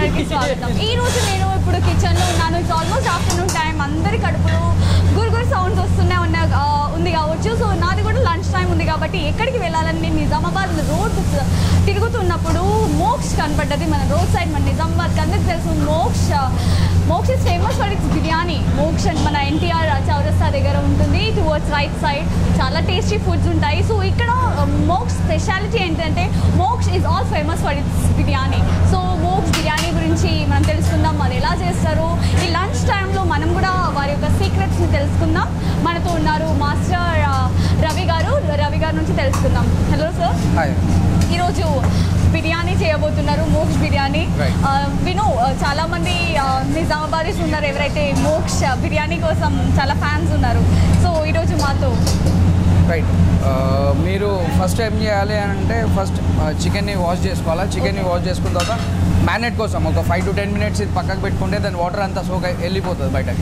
అందరికీ స్వాగతం ఈ రోజు నేను ఇప్పుడు కిచెన్లో ఉన్నాను ఇట్స్ ఆల్మోస్ట్ ఆఫ్టర్నూన్ టైం అందరి కడుపులో గురుగురు సౌండ్స్ వస్తూనే ఉన్న ఆ, ఉంది కావచ్చు సో నాది కూడా లంచ్ టైం ఉంది కాబట్టి ఎక్కడికి వెళ్ళాలని నేను నిజామాబాద్ రోడ్ తిరుగుతున్నప్పుడు మోక్ష్ కనపడ్డది మన రోడ్ సైడ్ మన నిజామాబాద్ అందరికి తెలుసు Moksha Moksha is famous for its biryani Moksha and మన ఎన్టీఆర్ చౌరస్తా దగ్గర ఉంటుంది టువర్డ్స్ రైట్ సైడ్ చాలా టేస్టీ ఫుడ్స్ ఉంటాయి సో ఇక్కడ మోక్ష స్పెషాలిటీ ఏంటంటే Moksha is all famous for its biryani so Moksha biryani గురించి మనం తెలుసుకుందాం అది ఎలా చేస్తారు ఈ లంచ్ టైంలో మనం కూడా వారి యొక్క సీక్రెట్స్ని తెలుసుకుందాం మనతో ఉన్నారు మాస్టర్ ఆ, రవి గారు రవి గారి నుంచి తెలుసుకుందాం హలో సార్ హాయ్ ఈరోజు బిర్యానీ చేయబోతున్నారు మోక్ష బిర్యానీ Right. ఆ, విను ఆ, చాలా మంది ఆ, నిజామాబాదీస్ ఉన్నారు ఎవరైతే మోక్ష బిర్యానీ కోసం చాలా ఫ్యాన్స్ ఉన్నారు సో ఈరోజు మాతో రైట్ మీరు ఫస్ట్ ఏం చేయాలి అని అంటే ఫస్ట్ చికెన్ని వాష్ చేసుకోవాలా చికెన్ని వాష్ చేసుకున్న తర్వాత మ్యారినేట్ కోసం ఒక ఫైవ్ టు టెన్ మినిట్స్ ఇది పక్కకు పెట్టుకుంటే దాని వాటర్ అంతా సోక వెళ్ళిపోతుంది బయటకి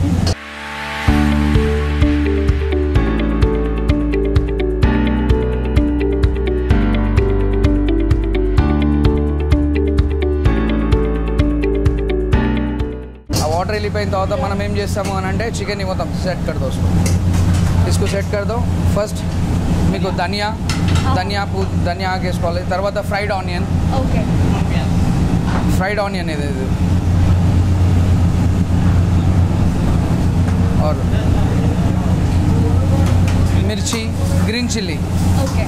ఆ వాటర్ వెళ్ళిపోయిన తర్వాత మనం ఏం చేస్తాము అని అంటే చికెన్ మొత్తం సెట్ कर दो उसको इसको సెట్ कर दो ఫస్ట్ మీకు ధనియా ధనియా పూ ధనియా వేసుకోవాలి తర్వాత fried onion okay fried onion ఇది ఇది और మిర్చి గ్రీన్ చిల్లీ ఓకే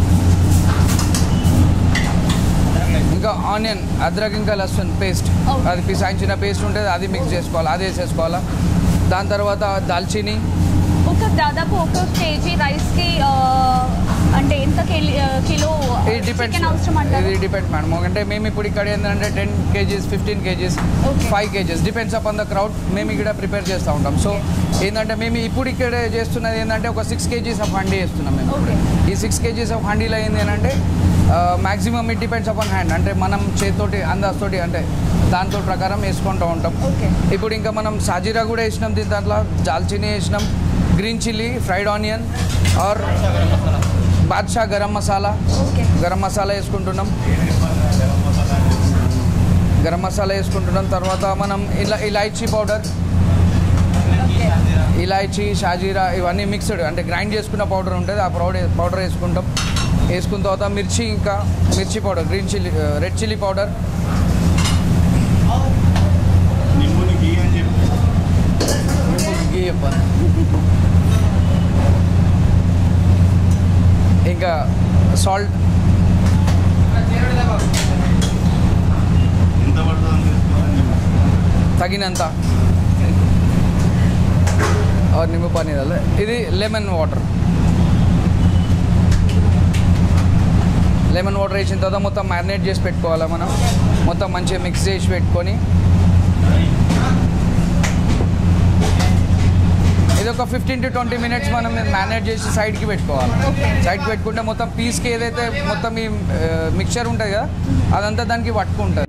ఇంకా ఆనియన్ అద్రక్ ఇంకా లస్సన్ పేస్ట్ Okay. అది పిసాయించిన పేస్ట్ ఉంటుంది అది మిక్స్ చేసుకోవాలి అది వేసేసుకోవాలా దాని తర్వాత దాల్చిని ఒక దాదాపు ఒక కేజీ రైస్కి ఆ, అంటే ఎంత కిలి- ఆ, కిలో ఇది డిపెండ్స్ చికెన్ అవసరం అంటారు ఇది డిపెండ్ మేడం అంటే మేము ఇప్పుడు ఇక్కడ ఏంటంటే ten kgs fifteen kgs Okay. Five kgs depends upon the crowd మేము ఇక్కడ ప్రిపేర్ చేస్తూ ఉంటాం సో ఏంటంటే మేము ఇప్పుడు ఇక్కడ చేస్తున్నది ఏంటంటే ఒక సిక్స్ కేజీస్ ఆఫ్ హండీ వేస్తున్నాం మేము ఇప్పుడు Okay. ఈ సిక్స్ కేజీస్ ఆఫ్ హండీలో ఏంటి అంటే maximum it depends upon hand అంటే మనం చేతితోటి అందాజతోటి అంటే దాంతో ప్రకారం వేసుకుంటూ ఉంటాం ఓకే ఇప్పుడు ఇంకా మనం సాజీరా కూడా వేసినాం దీని దాంట్లో దాల్చినీ వేసినాం green chilli fried onion or Badshah garam masala okay garam masala వేసుకుంటున్నాం గరం మసాలా వేసుకుంటున్నాం తర్వాత మనం ఇలా ఇలాయచీ పౌడర్ ఓకే ఇలాయచీ షాజీరా ఇవన్నీ మిక్స్డ్ అంటే గ్రైండ్ చేసుకున్న పౌడర్ ఉంటుంది ఆ పౌడర్ పౌడర్ వేసుకుంటాం వేసుకున్న తర్వాత మిర్చి ఇంకా మిర్చి powder green chilli red chilli powder నిమ్ముని గీ అని చెప్పి గీ చెప్పాను ఇంకా సాల్ట్ ఎంత పడుతుందని తెలుసుకోవాలని తగినంత और नींबू पानी डाल ఇది లెమన్ వాటర్ లెమన్ వాటర్ వేసిన తర్వాత మొత్తం మ్యారినేట్ చేసి పెట్టుకోవాలి మనం మొత్తం మంచిగా మిక్స్ చేసి పెట్టుకొని ఇది ఒక ఫిఫ్టీన్ టు ట్వంటీ మినిట్స్ మనం మ్యారినేట్ చేసి సైడ్కి పెట్టుకోవాలి Okay. సైడ్కి పెట్టుకుంటే మొత్తం పీస్కి ఏదైతే మొత్తం ఈ మిక్చర్ ఉంటుంది కదా అదంతా దానికి పట్టుకుంటుంది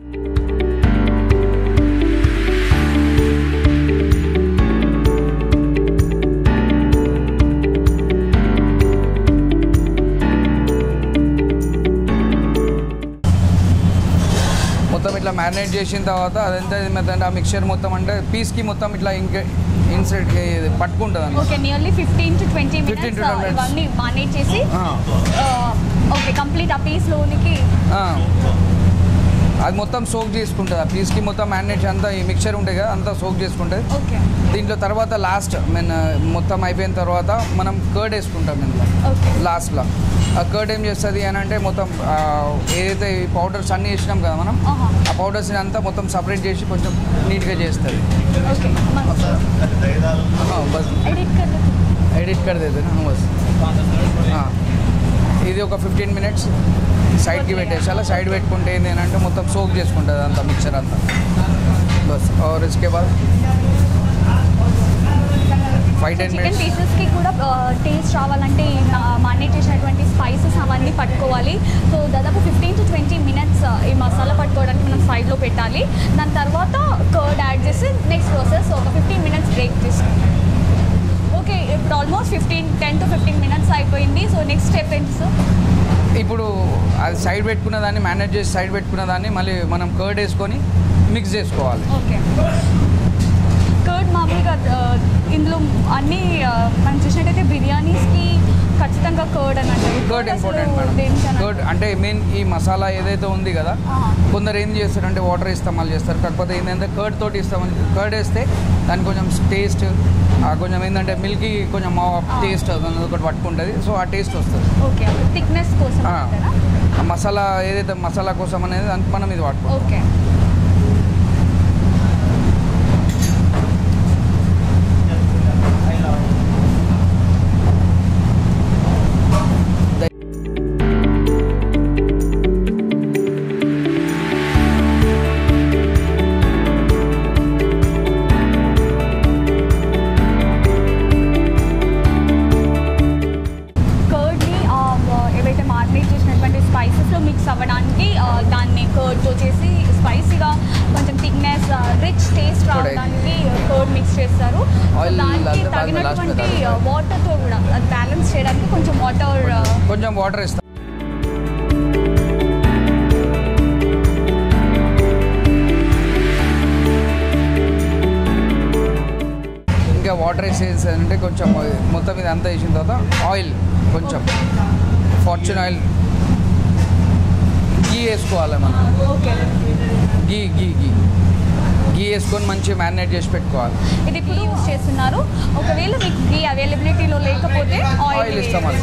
మొత్తం ఇట్లా మ్యారినేట్ చేసిన తర్వాత అదంతా ఏమైందంటే ఆ మిక్చర్ మొత్తం అంటే పీస్కి మొత్తం ఇట్లా ఇంకా ఇన్సైడ్ పట్టుకుంటుంది అన్నమాట okay nearly fifteen to twenty 15 to minutes 20 minutes. ఇవన్నీ మానేట్ చేసి ఆ. ఓకే కంప్లీట్ ఆ పీస్ లోనికి ఆ. అది మొత్తం సోక్ చేసుకుంటుంది ఆ పీస్కి మొత్తం మ్యారినేట్ అంతా ఈ మిక్చర్ ఉంటుంది కదా అంతా సోక్ చేసుకుంటుంది ఓకే దీంట్లో తర్వాత లాస్ట్ మీన్ మొత్తం అయిపోయిన తర్వాత మనం కర్డ్ వేసుకుంటాం ఇందులో ఓకే లాస్ట్లో ఆ కర్డ్ ఏం చేస్తుంది అని అంటే మొత్తం ఆ, ఏదైతే ఈ పౌడర్స్ అన్నీ వేసినాం కదా మనం ఆహా. ఆ పౌడర్స్ని అంతా మొత్తం సపరేట్ చేసి కొంచెం నీట్గా చేస్తుంది ఓకే దయదాలు हाँ, बस ఎడిట్ కర్ एडिट कर देते ना बस हाँ. ఇది ఒక ఫిఫ్టీన్ మినిట్స్ సైడ్కి పెట్టేసాల సైడ్ పెట్టుకుంటే ఏంటి అని అంటే మొత్తం సోక్ చేసుకుంటుంది అంతా మిక్చర్ అంతా బస్ और इसके बाद ఫైవ్ టెన్ చికెన్ మినిట్స్ పీసెస్కి కూడా టేస్ట్ రావాలంటే మానేట్ చేసినటువంటి స్పైసెస్ అవన్నీ పట్టుకోవాలి సో దాదాపు ఫిఫ్టీన్ టు ట్వంటీ మినిట్స్ ఈ మసాలా పట్టుకోవడానికి మనం సైడ్లో పెట్టాలి దాని తర్వాత కర్డ్ యాడ్ చేసి నెక్స్ట్ ప్రాసెస్ ఒక ఫిఫ్టీన్ మినిట్స్ బ్రేక్ తీసుకుంటాం ఓకే ఇప్పుడు almost fifteen ten to fifteen minutes అయిపోయింది సో నెక్స్ట్ స్టెప్ ఏంటి సార్ ఇప్పుడు అది సైడ్ పెట్టుకున్న దాన్ని మేనేజ్ చేసి సైడ్ పెట్టుకున్న దాన్ని మళ్ళీ మనం కర్డ్ వేసుకొని మిక్స్ చేసుకోవాలి ఓకే కర్డ్ మామూలుగా ఆ, ఇందులో అన్ని ఆ, మనం చూసినట్టయితే బిర్యానీస్కి ఖచ్చితంగా కర్డ్ అని అంటారు కర్డ్ Curd అసలు ఇంపార్టెంట్ మేడం దేనికని కర్డ్ అంటే మెయిన్ ఈ మసాలా ఏదైతే ఉంది కదా ఆహా. కొందరు ఏం చేస్తారంటే వాటర్ ఇస్తామాలు చేస్తారు కాకపోతే ఏంటంటే కర్డ్ తోటి ఇస్తామని కర్డ్ వేస్తే దానికి కొంచెం టేస్ట్ కొంచెం ఏంటంటే మిల్కీ కొంచెం టేస్ట్ ఒకటి పట్టుకుంటుంది సో ఆ టేస్ట్ వస్తుంది ఓకే థిక్నెస్ కోసం ఆ. అంటారా ఆ మసాలా ఏదైతే మసాలా కోసం అనేది దానికి మనం ఇది వాడుకుంటాం ఓకే కర్డ్ని ఏవైతే మారినేట్ చేసినటువంటి స్పైసెస్లో మిక్స్ అవ్వడానికి ఆ, దాన్ని కర్డ్తో చేసి స్పైసీగా కొంచెం థిక్నెస్ రిచ్ టేస్ట్ రావడానికి కర్డ్ మిక్స్ చేస్తారు So, Oil దానికి లాస్ట్ లో తగినటువంటి పెడతారు. వాటర్తో కూడా బ్యాలెన్స్ చేయడానికి కొంచెం వాటర్ కొంచెం వాటర్ ఇస్తాం ఇంకా వాటర్ వేసేసి అంటే కొంచెం మొత్తం ఇది అంతా వేసిన తర్వాత ఆయిల్ కొంచెం ఫార్చ్యూన్ ఆయిల్ గీ వేసుకోవాలి మనం ఓకే గీ గీ గీ గీ వేసుకొని మంచిగా మ్యారినేట్ చేసి పెట్టుకోవాలి ఇది ఇప్పుడు యూస్ చేస్తున్నారు ఒకవేళ మీకు ఈ అవైలబిలిటీలో లేకపోతే ఆయిల్ ఆయిల్ ఇస్తాం అది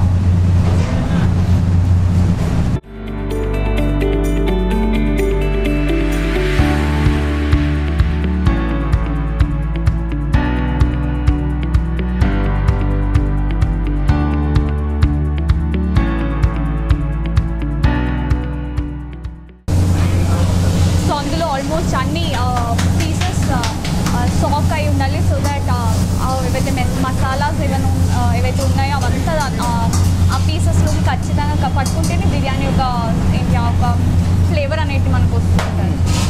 సో అందులో ఆల్మోస్ట్ అన్ని పీసెస్ సాక్ అయి ఉండాలి సో దట్ ఏవైతే మెస్ మసాలాస్ ఏమైనా ఉన్- ఆ, ఏవైతే ఉన్నాయో అవంతా ఆ, ఆ పీసెస్లో ఖచ్చితంగా క- పట్టుకుంటేనే బిర్యానీ ఒక ఏంటి ఆ ఒక ఫ్లేవర్ అనేది మనకు వస్తుంటుంది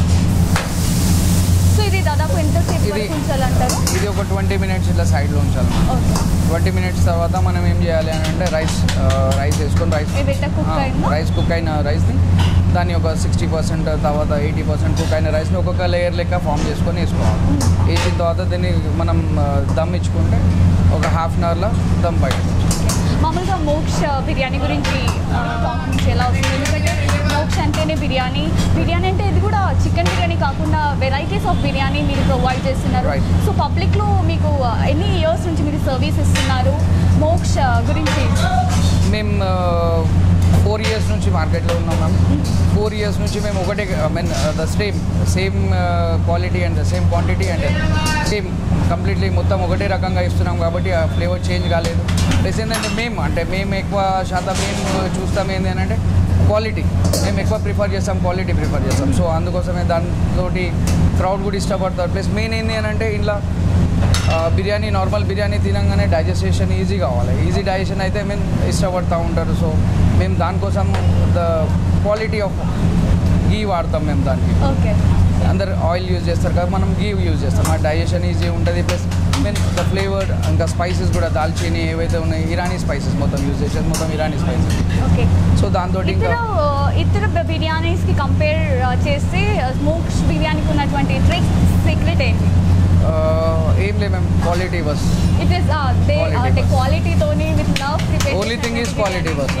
సో ఇది దాదాపు ఎంతసేపు ఇది- వరకు ఉంచాలంటారు ఇది ఒక ట్వంటీ మినిట్స్ ఇట్లా సైడ్లో ఉంచాలి ఓకే ట్వంటీ మినిట్స్ తర్వాత మనం ఏం చేయాలి అని అంటే రైస్ రైస్ వేసుకొని రైస్ ఏదైతే cook అయిందో? రైస్ కుక్ అయిన రైస్ని దాన్ని ఒక సిక్స్టీ పర్సెంట్ తర్వాత ఎయిటీ పర్సెంట్ కుక్ అయిన రైస్ని ఒక్కొక్క లేయర్ లెక్క ఫామ్ చేసుకొని వేసుకోవాలి వేసిన తర్వాత దీన్ని మనం ఆ, దమ్ ఇచ్చుకుంటే ఒక హాఫ్ అన్ అవర్లో దమ్ బయట మామూలుగా మోక్ష బిర్యానీ గురించి టాక్ నుంచి ఎలా వస్తుంది ఎందుకంటే మోక్ష అంటేనే బిర్యానీ బిర్యానీ అంటే ఇది కూడా చికెన్ బిర్యానీ కాకుండా వెరైటీస్ ఆఫ్ బిర్యానీ మీరు ప్రొవైడ్ చేస్తున్నారు Right. సో పబ్లిక్లో మీకు ఎన్ని ఇయర్స్ నుంచి మీరు సర్వీస్ ఇస్తున్నారు మోక్ష గురించి మేము ఫోర్ ఇయర్స్ నుంచి మార్కెట్లో ఉన్నాం మ్యామ్ ఫోర్ ఇయర్స్ నుంచి మేము ఒకటే I mean the same same quality and the same quantity and same completely మొత్తం ఒకటే రకంగా ఇస్తున్నాం కాబట్టి ఆ ఫ్లేవర్ చేంజ్ కాలేదు ప్లస్ ఏంటంటే మేము అంటే మేము ఎక్కువ శాతం మేము చూస్తాం ఏంటి అని అంటే క్వాలిటీ మేము ఎక్కువ ప్రిఫర్ చేస్తాం క్వాలిటీ ప్రిఫర్ చేస్తాం సో అందుకోసమే దాంతో క్రౌడ్ కూడా ఇష్టపడతారు ప్లస్ మెయిన్ ఏంటి అని అంటే ఇంట్లో ఆ, బిర్యానీ నార్మల్ బిర్యానీ తినంగానే డైజెస్టేషన్ ఈజీ కావాలి ఈజీ డైజెషన్ అయితే మేము ఇష్టపడతా ఉంటారు సో మేము దానికోసం ద క్వాలిటీ ఆఫ్ గీ వాడతాం మేము దానికి ఓకే అందరు ఆయిల్ యూజ్ చేస్తారు కదా మనం గీ యూజ్ చేస్తాం ఆ డైజెషన్ ఈజీ ఉంటుంది ప్లస్ మెయిన్ ద ఫ్లేవర్ ఇంకా స్పైసెస్ కూడా దాల్చీని ఏవైతే ఉన్నాయి ఇరానీ స్పైసెస్ మొత్తం యూజ్ చేసేది మొత్తం ఇరానీ స్పైసెస్ ఓకే సో దాంతో ఇంకా ఇతర ఇతర బిర్యానీస్కి కంపేర్ చేస్తే మోక్ష బిర్యానీకి ఉన్నటువంటి ట్రిక్ సీక్రెట్ ఏంటి ఆ, ఏం లేదు మేము క్వాలిటీ బస్ ఇట్ ఈస్ దే Quality అంటే first. క్వాలిటీతోని with love prepare Only thing is quality first.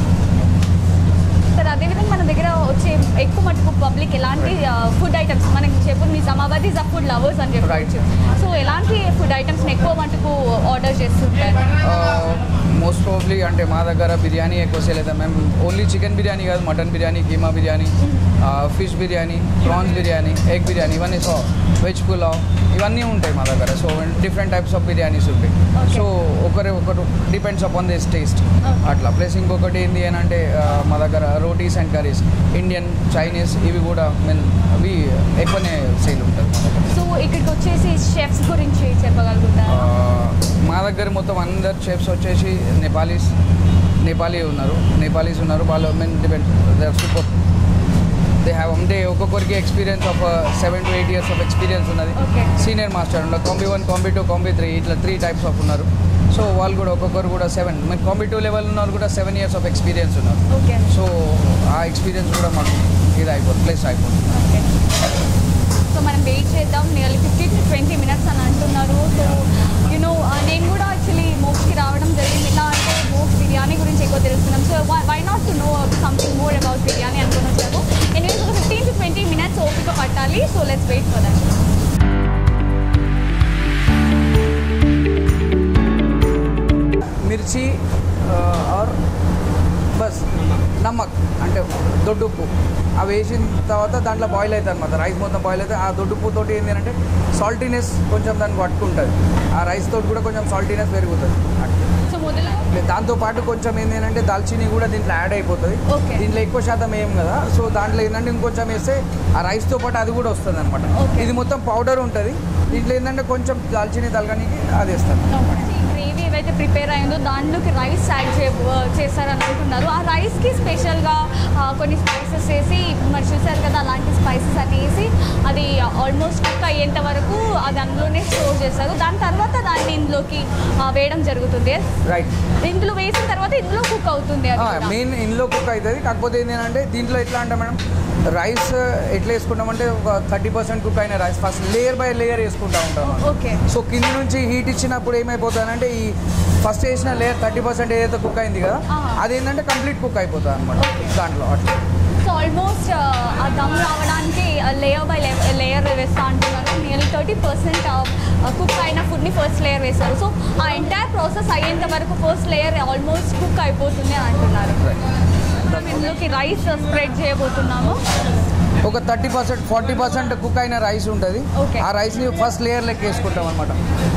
Sir అదేవిధంగా మన దగ్గర వచ్చే ఎక్కువ మటుకు పబ్లిక్ ఎలాంటి ఫుడ్ ఐటమ్స్ మనకి చెప్పు Nizamabad is a food lovers అని చెప్పవచ్చు సో ఎలాంటి ఫుడ్ ఐటమ్స్ ఎక్కువ మటుకు ఆర్డర్ చేస్తుంటారు మోస్ట్ ప్రాబ్లీ అంటే మా దగ్గర బిర్యానీ ఎక్కువ సేల్ అవుతాం మేము ఓన్లీ చికెన్ బిర్యానీ కాదు mutton biryani keema biryani fish biryani prawns biryani egg biryani ఇవన్నీ సో వెజ్ పులావ్ ఇవన్నీ ఉంటాయి మా దగ్గర so different types of biryanis ఉంటాయి Okay. సో ఒకరి ఒకరు depends upon this taste Okay. అట్లా ప్లస్ ఇంకొకటి ఏంటి అని అంటే ఆ, మా దగ్గర rotis and curries Indian Chinese ఇవి కూడా మీన్ అవి ఎక్కువనే సేల్ ఉంటుంది మా దగ్గర సో ఇక్కడికి వచ్చేసి షెఫ్స్ గురించి చెప్పగలుగుతారా ఆ, మా దగ్గర మొత్తం అందరు షెఫ్స్ వచ్చేసి నేపాలీస్ నేపాలీ ఉన్నారు నేపాలీస్ ఉన్నారు వాళ్ళు men depend they are super they have అంటే ఒక్కొక్కరికి experience of seven to eight years of experience ఉన్నది Okay. సీనియర్ మాస్టర్ ఉన్నారు combi one combi two combi three ఇట్లా త్రీ టైప్స్ ఆఫ్ ఉన్నారు సో వాళ్ళు కూడా ఒక్కొక్కరు కూడా సెవెన్ మన కాంబీ టూ లెవెల్ ఉన్నారు కూడా సెవెన్ ఇయర్స్ ఆఫ్ ఎక్స్పీరియన్స్ ఉన్నారు ఓకే సో ఆ ఎక్స్పీరియన్స్ కూడా మాకు ఇది అయిపోతుంది ప్లస్ అయిపోతుంది ఓకే చేద్దాం nearly fifty to twenty minutes అని అంటున్నారు సో యూనో నేను కూడా యాక్చువల్లీ మోక్స్కి రావడం జరిగింది ఇలా అంటే మోక్స్ బిర్యానీ గురించి ఎక్కువ తెలుస్తున్నాం so why not to know something more about biryani అనుకుని వచ్చాము ఎనివేస్ ఒక ఫిఫ్టీన్ టు ట్వంటీ మినిట్స్ ఓపిక పట్టాలి so let's wait for that మిర్చి ఆర్ బస్ నమ్మక్ అంటే దొడ్డుప్పు అవి వేసిన తర్వాత దాంట్లో బాయిల్ అవుతుంది అనమాట రైస్ మొత్తం బాయిల్ అయితే ఆ దొడ్డుప్పు తోటి ఏంటి అంటే సాల్టీనెస్ కొంచెం దానికి పట్టుకుంటుంది ఆ రైస్ తోటి కూడా కొంచెం సాల్టీనెస్ పెరుగుతుంది సో మొదలు దాంతో పాటు కొంచెం ఏంటి అంటే దాల్చిని కూడా దీంట్లో యాడ్ అయిపోతుంది Okay. దీంట్లో ఎక్కువ శాతం ఏం కదా సో దాంట్లో ఏంటంటే ఇంకొంచెం వేస్తే ఆ రైస్తో పాటు అది కూడా వస్తుంది అనమాట Okay. ఇది మొత్తం పౌడర్ ఉంటుంది దీంట్లో ఏంటంటే కొంచెం దాల్చిని తలగనికి అది వేస్తాను గ్రేవీ ఏవైతే ప్రిపేర్ అయిందో దాంట్లోకి రైస్ యాడ్ చే చేస్తారని అనుకున్నారు ఆ రైస్కి స్పెషల్గా కొన్ని స్పైసెస్ వేసి మరి చూసారు కదా అలాంటి స్పైసెస్ అన్ని వేసి అది ఆల్మోస్ట్ కుక్ అయ్యేంత వరకు అది అందులోనే స్టోర్ చేస్తారు దాని తర్వాత దాన్ని ఇందులోకి ఆ, వేయడం జరుగుతుంది రైట్ ఇందులో వేసిన తర్వాత ఇందులో కుక్ అవుతుంది అది కూడా. మెయిన్ ఇందులో కుక్ అవుతుంది కాకపోతే ఏంటంటే దీంట్లో ఎట్లా అంటే మేడం రైస్ ఎట్లా వేసుకుంటామంటే ఒక థర్టీ పర్సెంట్ కుక్ అయిన rice first layer by layer వేసుకుంటా ఉంటాం ఓకే సో కింద నుంచి హీట్ ఇచ్చినప్పుడు ఏమైపోతుందంటే ఈ ఫస్ట్ వేసిన లేయర్ థర్టీ పర్సెంట్ ఏదైతే కుక్ అయింది కదా ఆ. అదేంటంటే కంప్లీట్ కుక్ అయిపోతుంది అనమాట Okay. దాంట్లో అట్లా సో ఆల్మోస్ట్ ఆ దమ్ రావడానికి లేయర్ బై లేయర్ వేస్తా అంటున్నారు నియర్లీ థర్టీ పర్సెంట్ కుక్ అయిన ఫుడ్ని ఫస్ట్ లేయర్ వేస్తారు సో ఆ ఎంటైర్ ప్రాసెస్ అయ్యేంత వరకు ఫస్ట్ లేయర్ ఆల్మోస్ట్ కుక్ అయిపోతుంది అని అంటున్నారు మనం ఇందులోకి రైస్ స్ప్రెడ్ చేయబోతున్నాము ఒక thirty percent forty percent cook అయిన రైస్ ఉంటుంది Okay. ఆ రైస్ని ఫస్ట్ లేయర్ లెక్క వేసుకుంటాం అనమాట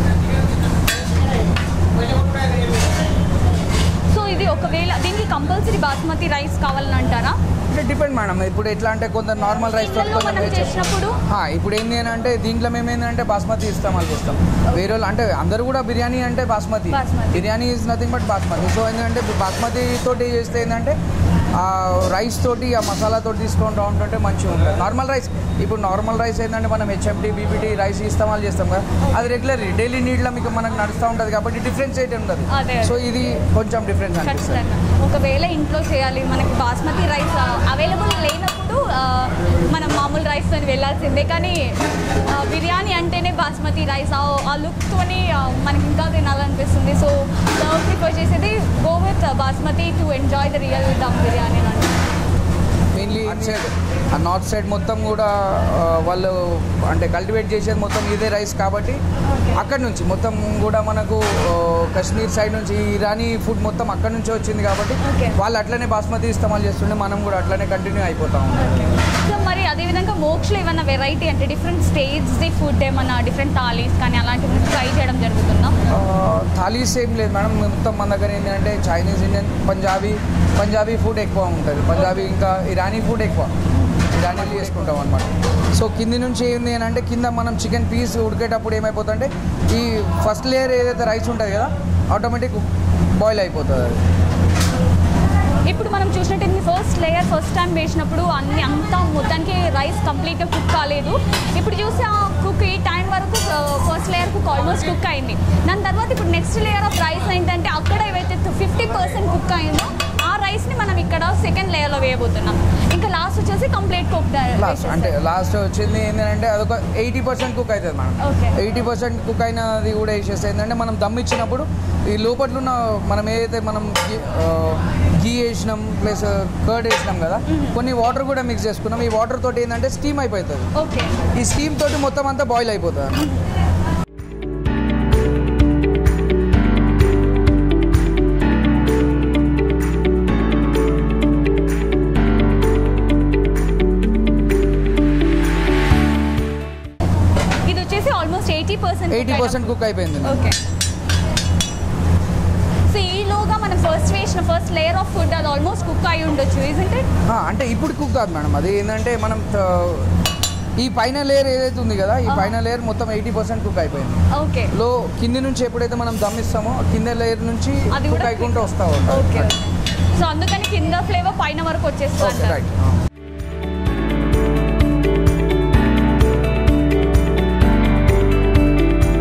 సో ఇది ఒకవేళ దీనికి కంపల్సరీ బాస్మతి రైస్ కావాలని అంటారా అంటే డిపెండ్ మేడం ఇప్పుడు ఎట్లా అంటే కొంత నార్మల్ రైస్ తోటి ఇందులో కొంచెం మనం వేస్ట్ చేసినప్పుడు ఆ, ఇప్పుడు ఏంది అని అంటే దీంట్లో మేము ఏంటంటే బాస్మతి ఇస్తామని చేస్తాం వేరే వాళ్ళు అంటే అందరూ కూడా బిర్యానీ అంటే basmati basmati. Biryani is nothing but basmati so ఏంటంటే బాస్మతి తోటి చేస్తే ఏంటంటే ఆ రైస్ తోటి ఆ మసాలా తోటి తీసుకుంటూ ఉంటుంటే మంచిగా ఉంటుంది నార్మల్ రైస్ ఇప్పుడు నార్మల్ రైస్ ఏంటంటే మనం హెచ్ఎంటీ బీపీటీ రైస్ ఇస్తామని చేస్తాం కదా అది రెగ్యులర్ డైలీ నీడ్లో మీకు మనకు నడుస్తూ ఉంటుంది కాబట్టి డిఫరెన్స్ అయితే ఉండదు అదే. సో ఇది కొంచెం డిఫరెన్స్ అనిపిస్తుంది ఖచ్చితంగా ఒకవేళ ఇంట్లో చేయాలి మనకి బాస్మతి రైస్ అవైలబుల్ లేనప్పుడు ఆ, మనం మామూలు రైస్తో వెళ్ళాల్సిందే కానీ ఆ, బిర్యానీ అంటేనే బాస్మతి రైస్ ఆ ఆ లుక్తోని మనకి ఇంకా తినాలనిపిస్తుంది సో ప్రిఫర్ చేసేది go with basmati to enjoy the real dum biryani అంటే మెయిన్లీ సైడ్ ఆ నార్త్ సైడ్ మొత్తం కూడా ఆ, వాళ్ళు అంటే కల్టివేట్ చేసేది మొత్తం ఇదే రైస్ కాబట్టి అక్కడ నుంచి మొత్తం కూడా మనకు ఆ, కాశ్మీర్ సైడ్ నుంచి ఈ ఇరానీ ఫుడ్ మొత్తం అక్కడ నుంచి వచ్చింది కాబట్టి Okay. వాళ్ళు అట్లనే బాస్మతి ఇస్తామని చేస్తుండే మనం కూడా అట్లనే కంటిన్యూ అయిపోతాం సో మరి అదేవిధంగా మోక్షలో ఏమన్నా వెరైటీ అంటే డిఫరెంట్ స్టేట్స్ది ఫుడ్ ఏమన్నా డిఫరెంట్ థాలీస్ కానీ అలాంటివి ట్రై చేయడం జరుగుతుందా థాలీస్ ఏం లేదు మేడం మొత్తం మన దగ్గర ఏంటంటే Chinese Indian Punjabi Punjabi food ఎక్కువ ఉంటుంది పంజాబీ ఇంకా ఇరానీ ఫుడ్ ఎక్కువ ఇరానీ చేసుకుంటాం అనమాట సో కింది నుంచి ఏంది అని అంటే కింద మనం చికెన్ పీస్ ఉడికేటప్పుడు ఏమైపోతుందంటే ఈ ఫస్ట్ లేయర్ ఏదైతే రైస్ ఉంటుంది కదా ఆటోమేటిక్ బాయిల్ అయిపోతుంది అది ఇప్పుడు మనం చూసినట్టు ఫస్ట్ లేయర్ ఫస్ట్ టైం వేసినప్పుడు అన్ని అంతా మొత్తానికి రైస్ కంప్లీట్గా కుక్ కాలేదు ఇప్పుడు చూస్తే ఆ కుక్ ఈ టైం వరకు first layer cook almost cook అయింది దాని తర్వాత ఇప్పుడు నెక్స్ట్ లేయర్ ఆఫ్ రైస్ ఏంటంటే అక్కడ ఏవైతే ఫిఫ్టీ పర్సెంట్ కుక్ అయిందో ఆ రైస్ని మనం ఇక్కడ సెకండ్ లేయర్లో వేయబోతున్నాం ఇంకా లాస్ట్ వచ్చేసి కంప్లీట్ కుక్ లాస్ట్ అంటే లాస్ట్ వచ్చింది ఏంటంటే అదొక ఎయిటీ పర్సెంట్ కుక్ అవుతుంది మనం Okay. ఎయిటీ పర్సెంట్ కుక్ అయినది కూడా వేసేస్తే ఏంటంటే మనం దమ్ ఇచ్చినప్పుడు ఈ లోపల ఉన్న మనం ఏదైతే మనం గీ- ఆ, గీ వేసినాం ప్లస్ కర్డ్ వేసినాం కదా కొన్ని వాటర్ కూడా మిక్స్ చేసుకున్నాం ఈ వాటర్ తోటి ఏంటంటే స్టీమ్ అయిపోతుంది ఓకే ఈ స్టీమ్ తోటి మొత్తం అంతా బాయిల్ అయిపోతుంది అన్నమాట. ఇది వచ్చేసి almost eighty percent eighty percent cook అయిపోయింది ఓకే సో ఈలోగా మనం ఫస్ట్ వేసిన ఫస్ట్ లేయర్ ఆఫ్ ఫుడ్ అది ఆల్మోస్ట్ కుక్ అయి ఉండొచ్చు ఇజంట్ ఇట్ ఆ, అంటే ఇప్పుడు కుక్ కాదు మేడం అది ఏంటంటే మనం ఆ, ఈ పైన లేయర్ ఏదైతే ఉంది కదా ఈ ఆ. పైన లేయర్ మొత్తం ఎయిటీ పర్సెంట్ కుక్ అయిపోయింది ఓకే లో కింది నుంచి ఎప్పుడైతే మనం దమ్ ఇస్తామో కింద లేయర్ నుంచి అది కుక్ కూడా అయికుంటూ వస్తా ఓకే సో అందుకని కింద ఫ్లేవర్ పైన వరకు వచ్చేస్తుంది రైట్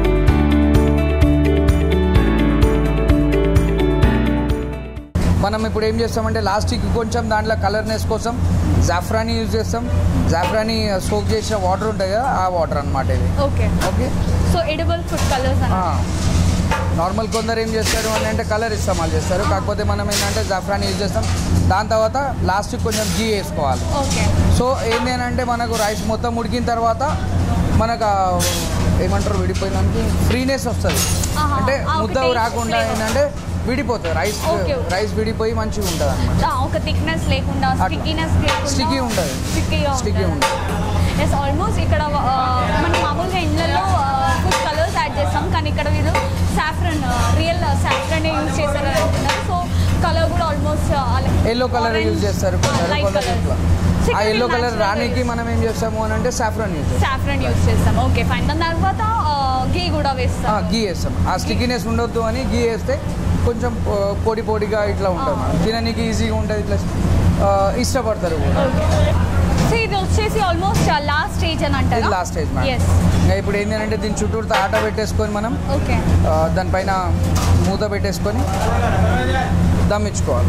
మనం ఇప్పుడు ఏం చేస్తామంటే లాస్ట్కి కొంచెం దాంట్లో కలర్నెస్ కోసం జాఫ్రానీ యూజ్ చేస్తాం జాఫ్రానీ సోక్ చేసిన వాటర్ ఉంటుంది కదా ఆ వాటర్ అనమాట ఇది okay okay so edible food colours ఆ. నార్మల్ కొందరు ఏం చేస్తారు అని అంటే కలర్ ఇస్తామాలు చేస్తారు కాకపోతే మనం ఏంటంటే జాఫ్రాన్ యూజ్ చేస్తాం దాని తర్వాత లాస్ట్కి కొంచెం గీ వేసుకోవాలి ఓకే సో ఏంటి అని అంటే మనకు రైస్ మొత్తం ఉడికిన తర్వాత మనకు ఆ ఏమంటారు విడిపోయినానికి ఫ్రీనెస్ వస్తుంది ఆహా. అంటే ఆ, ఒక ముద్ద taste రాకుండా flavor. ఏంటంటే విడిపోతుంది రైస్ Okay, okay. రైస్ విడిపోయి మంచిగా ఉంటుంది అనమాట ఒక థిక్నెస్ లేకుండా అట్లా. స్టిక్కీనెస్ లేకుండా Sticky ఉండదు. స్టిక్కీగా Sticky ఉంటుంది ఎస్ ఆల్మోస్ట్ ఇక్కడ ఆ, మనం మామూలుగా ఇళ్ళల్లో ఫుడ్ కలర్స్ యాడ్ చేస్తాం కానీ ఇక్కడ వీళ్ళు సాఫ్రన్ రియల్ సాఫ్రన్ యూజ్ చేశారని అంటున్నారు సో కలర్ కూడా ఆల్మోస్ట్ ఎల్లో కలర్ యూజ్ చేస్తారు కొందరు లైట్ కొందరు ఇట్లా ఆ ఎల్లో కలర్ రానికి మనం ఏం చేస్తాము అని అంటే సాఫ్రాన్ యూజ్ చేస్తాం సాఫ్రన్ యూజ్ చేస్తాం ఓకే ఫైన్ దాని తర్వాత గీ కూడా ఆ, వేస్తాం గీ వేస్తాం ఆ స్టిక్కీనెస్ ఉండొద్దు అని గీ వేస్తే కొంచెం ఆ, పొడి పొడిగా ఇట్లా ఉంటుంది ఆ. మనం తిననీకి ఈజీగా ఉంటుంది ఇట్లా ఆ, ఇష్టపడతారు కూడా సో ఇది వచ్చేసి ఆల్మోస్ట్ లాస్ట్ స్టేజ్ అని ఇది అంటారు లాస్ట్ స్టేజ్ మేడం ఎస్ ఇంకా ఇప్పుడు ఏంటి అంటే దీని చుట్టూతో ఆట పెట్టేసుకొని మనం ఓకే ఆ, దానిపైన మూత పెట్టేసుకొని దమ్ ఇచ్చుకోవాలి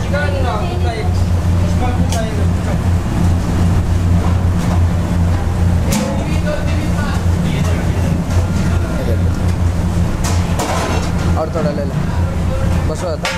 और थोड़ा ले लो बस हो जाता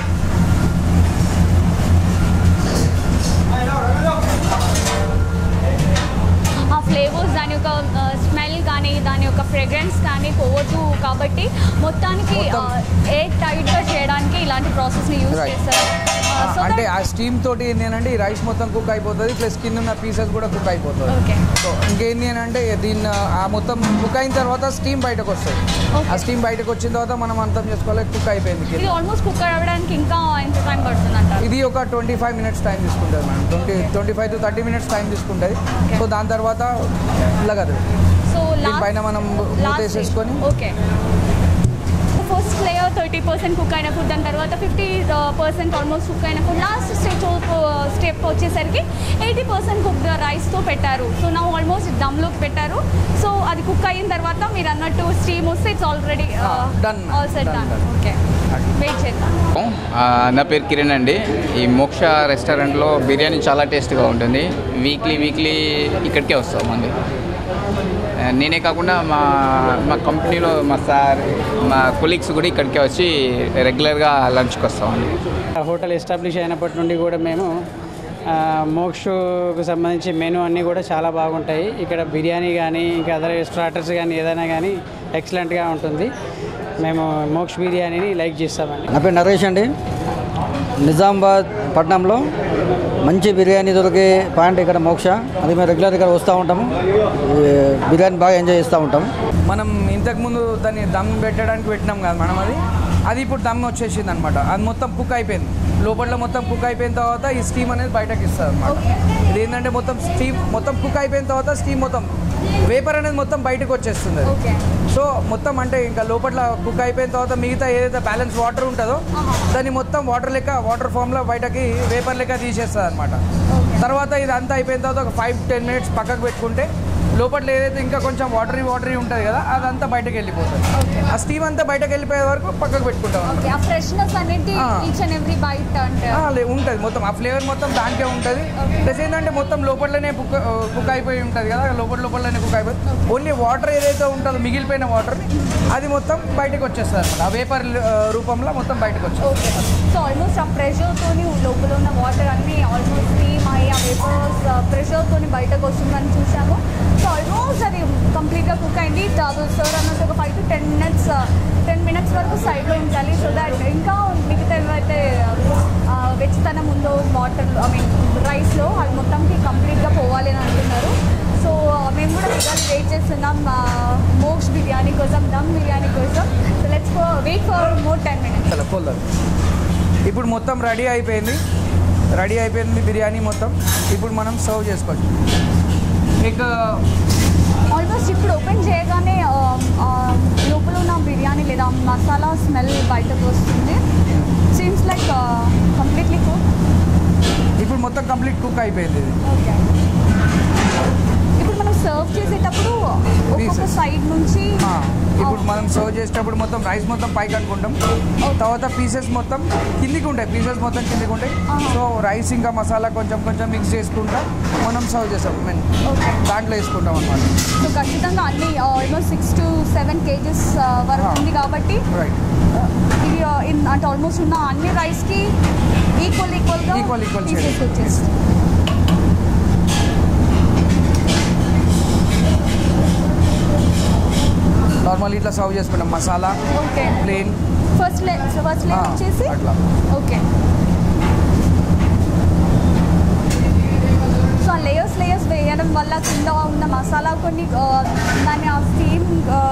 ఆ ఫ్లేవర్స్ దాని యొక్క స్మెల్ కానీ దాని యొక్క ఫ్రేగ్రెన్స్ కానీ పోవద్దు కాబట్టి మొత్తానికి మొత్తం. ఏ టైట్గా చేయడానికి ఇలాంటి ప్రాసెస్ని యూజ్ Right. చేస్తారు సో అంటే ఆ స్టీమ్ తోటి ఏంటి అంటే ఈ రైస్ మొత్తం కుక్ అయిపోతుంది ప్లస్ కింద ఉన్న పీసెస్ కూడా కుక్ అయిపోతుంది ఓకే సో ఇంకేంటి అని అంటే దీన్ని ఆ మొత్తం కుక్ అయిన తర్వాత స్టీమ్ బయటకు వస్తుంది Okay. ఆ స్టీమ్ బయటకు వచ్చిన తర్వాత మనం అర్థం చేసుకోవాలి కుక్ అయిపోయింది ఇది కింద. ఆల్మోస్ట్ కుక్ అవ్వడానికి ఇంకా ఎంత టైం పడుతుంది అంటారు ఇది ఒక ట్వంటీ ఫైవ్ మినిట్స్ టైం తీసుకుంటుంది madam twenty twenty five to thirty minutes time తీసుకుంటుంది Okay. సో దాని తర్వాత లగదు సో దీనిపైన మనం మూత వేసేసుకొని okay first layer thirty percent cook అయిన ఫుడ్ దాని తర్వాత ఫిఫ్టీ పర్సెంట్ ఆల్మోస్ట్ కుక్ అయిన ఫుడ్ లాస్ట్ స్టెప్ స్టెప్ వచ్చేసరికి ఎయిటీ పర్సెంట్ కుక్ రైస్తో పెట్టారు సో నా ఆల్మోస్ట్ దమ్లోకి పెట్టారు సో అది కుక్ అయిన తర్వాత మీరు అన్నట్టు స్టీమ్ వస్తే it's already Ah, done. All set Done, done done. Okay wait చేద్దాం ఆ, నా పేరు కిరణ్ అండి ఈ మోక్ష రెస్టారెంట్లో బిర్యానీ చాలా టేస్ట్గా ఉంటుంది వీక్లీ వీక్లీ ఇక్కడికే వస్తాం అండి ఆ, నేనే కాకుండా మా మా కంపెనీలో మా సార్ మా కొలీగ్స్ కూడా ఇక్కడికే వచ్చి రెగ్యులర్గా లంచ్కి వస్తామండి హోటల్ ఎస్టాబ్లిష్ అయినప్పటి నుండి కూడా మేము ఆ, మోక్షకు సంబంధించి మెనూ అన్నీ కూడా చాలా బాగుంటాయి ఇక్కడ బిర్యానీ కానీ ఇంకా అదర్ స్టార్టర్స్ కానీ ఏదైనా కానీ ఎక్సలెంట్గా ఉంటుంది మేము మోక్ష బిర్యానీని లైక్ చేస్తామండి నా పేరు నరేష్ అండి నిజామాబాద్ పట్టణంలో మంచి బిర్యానీ దొరికే పాయింట్ ఇక్కడ మోక్ష అది మేము రెగ్యులర్ ఇక్కడ వస్తూ ఉంటాము ఈ బిర్యానీ బాగా ఎంజాయ్ చేస్తూ ఉంటాము మనం ఇంతకుముందు దాన్ని దమ్ పెట్టడానికి పెట్టినాం కదా మనం అది అది ఇప్పుడు దమ్ వచ్చేసింది అనమాట అది మొత్తం కుక్ అయిపోయింది లోపల మొత్తం కుక్ అయిపోయిన తర్వాత ఈ స్టీమ్ అనేది బయటకి ఇస్తుంది అనమాట ఇది ఏంటంటే మొత్తం స్టీమ్ మొత్తం కుక్ అయిపోయిన తర్వాత స్టీమ్ మొత్తం వేపర్ అనేది మొత్తం బయటకు వచ్చేస్తుంది అది. ఓకే సో మొత్తం అంటే ఇంకా లోపల కుక్ అయిపోయిన తర్వాత మిగతా ఏదైతే బ్యాలెన్స్ వాటర్ ఉంటుందో దాన్ని మొత్తం వాటర్ లెక్క వాటర్ ఫామ్లో బయటకి వేపర్ లెక్క తీసేస్తుంది అనమాట తర్వాత ఇది అంతా అయిపోయిన తర్వాత ఒక ఫైవ్ టెన్ మినిట్స్ పక్కకు పెట్టుకుంటే లోపల ఏదైతే ఇంకా కొంచెం వాటరీ వాటరీ ఉంటుంది కదా అదంతా బయటకు వెళ్ళిపోతుంది ఆ స్టీమ్ అంతా బయటకు వెళ్ళిపోయే వరకు పక్కకు పెట్టుకుంటాం అన్నమాట. ఓకే ఆ ఫ్రెష్నెస్ అనేది Ah. Each and every bite అంటే ఆ, లే- ఉంటుంది మొత్తం ఆ ఫ్లేవర్ మొత్తం దానికే ఉంటుంది ప్లస్ ఏంటంటే మొత్తం లోపలనే కుక్ కుక్ అయిపోయి ఉంటుంది కదా లోపల లోపలనే కుక్ అయిపోయి ఓన్లీ వాటర్ ఏదైతే ఉంటుందో మిగిలిపోయిన వాటర్ని అది మొత్తం బయటకు వచ్చేస్తుంది అనమాట ఆ వేపర్ రూపంలో మొత్తం బయటకు వచ్చేస్తుంది ఓకే సో ఆల్మోస్ట్ ఆ ప్రెషర్తోని లోపల ఉన్న వాటర్ అన్నీ ఆల్మోస్ట్ స్టీమ్ అయ్యి ఆ వేపర్స్ ప్రెషర్తోని బయటకు వస్తుందని చూసాము సో ఆల్మోస్ట్ అది కంప్లీట్గా కుక్ అయింది డబుల్ సర్ అన్నట్టు ఒక five to ten minutes ten minutes వరకు సైడ్లో ఉంచాలి సో దట్ ఇంకా మిగతా ఏవైతే వెచ్చతనం ఉందో వాటర్ ఐ మీన్ రైస్లో అది మొత్తంకి కంప్లీట్గా పోవాలి అని అంటున్నారు సో మేము కూడా బిర్యానీ వెయిట్ చేస్తున్నాం మోక్స్ బిర్యానీ కోసం దమ్ బిర్యానీ కోసం so let's wait for more ten minutes అలా పోల్దాం ఇప్పుడు మొత్తం రెడీ అయిపోయింది రెడీ అయిపోయింది బిర్యానీ మొత్తం ఇప్పుడు మనం సర్వ్ చేసుకోవచ్చు మీకు ఆల్మోస్ట్ ఇప్పుడు ఓపెన్ చేయగానే ఆ, ఆ, లోపల ఉన్న బిర్యానీ లేదా మసాలా స్మెల్ బయటకు వస్తుంది సీమ్స్ లైక్ కంప్లీట్లీ కుక్ ఇప్పుడు మొత్తం కంప్లీట్ కుక్ అయిపోయింది ఇది ఓకే ఇప్పుడు మనం సర్వ్ చేసేటప్పుడు ఒక్కొక్క Pieces. సైడ్ నుంచి ఆ, ఇప్పుడు ఇప్పుడు మనం సర్వ్ చేసేటప్పుడు మొత్తం రైస్ మొత్తం పైకి అనుకుంటాం తర్వాత పీసెస్ మొత్తం కిందికి ఉంటాయి పీసెస్ మొత్తం కిందికి ఉంటాయి సో రైస్ ఇంకా మసాలా కొంచెం కొంచెం మిక్స్ చేసుకుంటా మనం సర్వ్ చేస్తాం మీన్ ఓకే దాంట్లో వేసుకుంటాం అనమాట సో ఖచ్చితంగా అన్ని almost six to seven kgs వరకు Ah. ఉంది కాబట్టి రైట్ uh, ఇది uh, in- అంటే ఆల్మోస్ట్ ఉన్న అన్ని రైస్కి ఈక్వల్ ఈక్వల్గా Equal, equal చేయాలి. పీసెస్ వచ్చేసి నార్మల్ ఇట్లా సర్వ్ చేసుకుంటాం masala okay plain first lay first lay వచ్చేసి అట్లా ఓకే సో ఆ లేయర్స్ లేయర్స్ వేయడం వల్ల కింద ఉన్న మసాలా కొన్ని ఆ, దాని ఆ స్టీమ్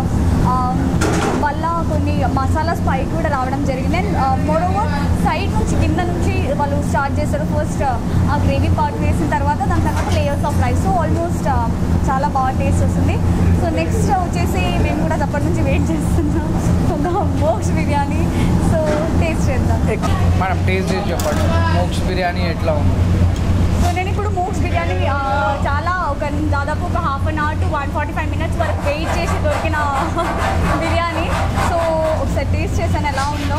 వల్ల కొన్ని మసాలా స్పైక్ కూడా రావడం జరిగింది అండ్ మోరోవర్ సైడ్ నుంచి కింద నుంచి వాళ్ళు స్టార్ట్ చేస్తారు ఫస్ట్ ఆ గ్రేవీ పార్ట్ వేసిన తర్వాత దాని తర్వాత layers of rice so almost చాలా బాగా టేస్ట్ వస్తుంది సో నెక్స్ట్ వచ్చేసి మేము కూడా అప్పటి నుంచి వెయిట్ చేస్తున్నాం ఒక మోక్స్ బిర్యానీ సో టేస్ట్ చేద్దాం మేడం టేస్ట్ చేసి చెప్పండి మోక్స్ బిర్యానీ ఎట్లా ఉంది సో నేను ఇప్పుడు మూక్స్ బిర్యానీ ఆ, చాలా ఒక దాదాపు ఒక half an hour to one forty five minutes వరకు వెయిట్ చేసి దొరికిన బిర్యానీ సో ఒకసారి టేస్ట్ చేశాను ఎలా ఉందో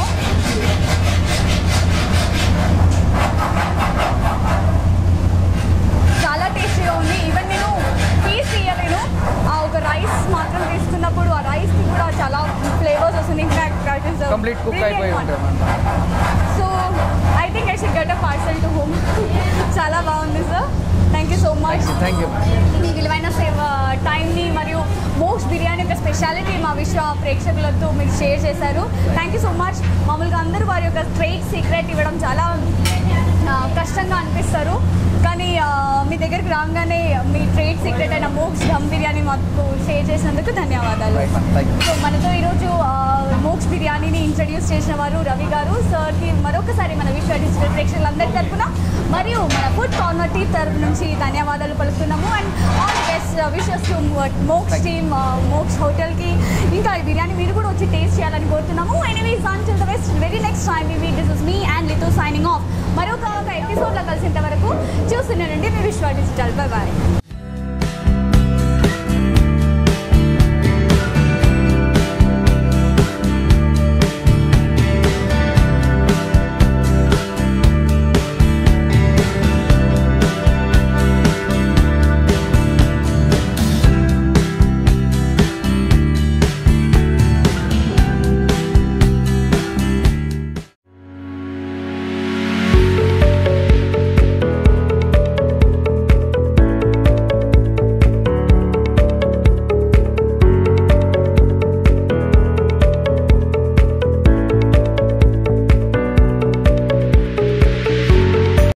చాలా టేస్టీగా ఉంది ఈవెన్ నేను పీస్ తీయలేను ఆ ఒక రైస్ మాత్రం తీసుకున్నప్పుడు ఆ రైస్కి కూడా చాలా ఫ్లేవర్స్ వస్తుంది ఇన్ఫాక్ట్ కంప్లీట్ కుక్ అయిపోయి ఉంటుంది madam so I think I should get a parcel to home చాలా బాగుంది sir thank you so much thank you మీ విలువైన సేవ టైంని మరియు మోస్ట్ బిర్యానీ యొక్క స్పెషాలిటీ మా విశ్వ ప్రేక్షకులతో మీరు షేర్ చేశారు థ్యాంక్ యూ సో మచ్ మామూలుగా అందరూ వారి యొక్క స్ట్రైట్ సీక్రెట్ ఇవ్వడం చాలా ఆ, కష్టంగా అనిపిస్తారు కానీ ఆ, మీ దగ్గరికి రాగానే మీ ట్రేడ్ సీక్రెట్ అయిన మోక్స్ దమ్ బిర్యానీ మాకు షేర్ చేసినందుకు ధన్యవాదాలు right ma'am thank you so మనతో ఈరోజు ఆ, మోక్స్ బిర్యానీని ఇంట్రడ్యూస్ చేసిన వారు రవి గారు సార్కి మరొకసారి మన విశ్వ డిజిటల్ ప్రేక్షకులందరి తరఫున మరియు మన ఫుడ్ కార్నర్ టీమ్ తరఫు నుంచి ధన్యవాదాలు పలుకుతున్నాము and all the best wishes to మోక్స్ టీమ్ మోక్స్ హోటల్కి ఇంకా ఈ బిర్యానీ మీరు కూడా వచ్చి టేస్ట్ చేయాలని కోరుతున్నాము anyways until the best very next time we this is me and లితో సైనింగ్ ఆఫ్ మరొక ఒక ఎపిసోడ్లో కలిసేంత వరకు చూస్తున్నానండి మీ విశ్వ డిజిటల్ బై బాయ్